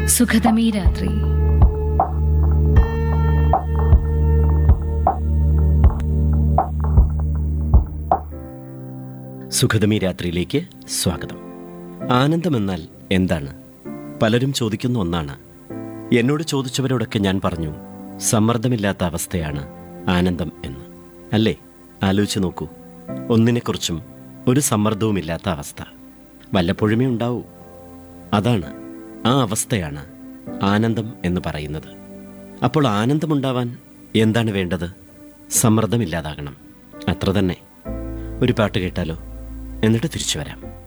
സുഖതമീ രാത്രി സുഖതമി രാത്രിയിലേക്ക് സ്വാഗതം ആനന്ദമെന്നാൽ എന്താണ് പലരും ചോദിക്കുന്ന ഒന്നാണ് എന്നോട് ചോദിച്ചവരോടൊക്കെ ഞാൻ പറഞ്ഞു സമ്മർദ്ദമില്ലാത്ത അവസ്ഥയാണ് ആനന്ദം എന്ന് അല്ലേ ആലോചിച്ച് നോക്കൂ ഒന്നിനെക്കുറിച്ചും ഒരു സമ്മർദ്ദവുമില്ലാത്ത അവസ്ഥ വല്ലപ്പോഴുമേ ഉണ്ടാവൂ അതാണ് ആ അവസ്ഥയാണ് ആനന്ദം എന്ന് പറയുന്നത് അപ്പോൾ ആനന്ദമുണ്ടാവാൻ എന്താണ് വേണ്ടത് സമ്മർദ്ദമില്ലാതാകണം അത്ര തന്നെ ഒരു പാട്ട് കേട്ടാലോ എന്നിട്ട് തിരിച്ചു വരാം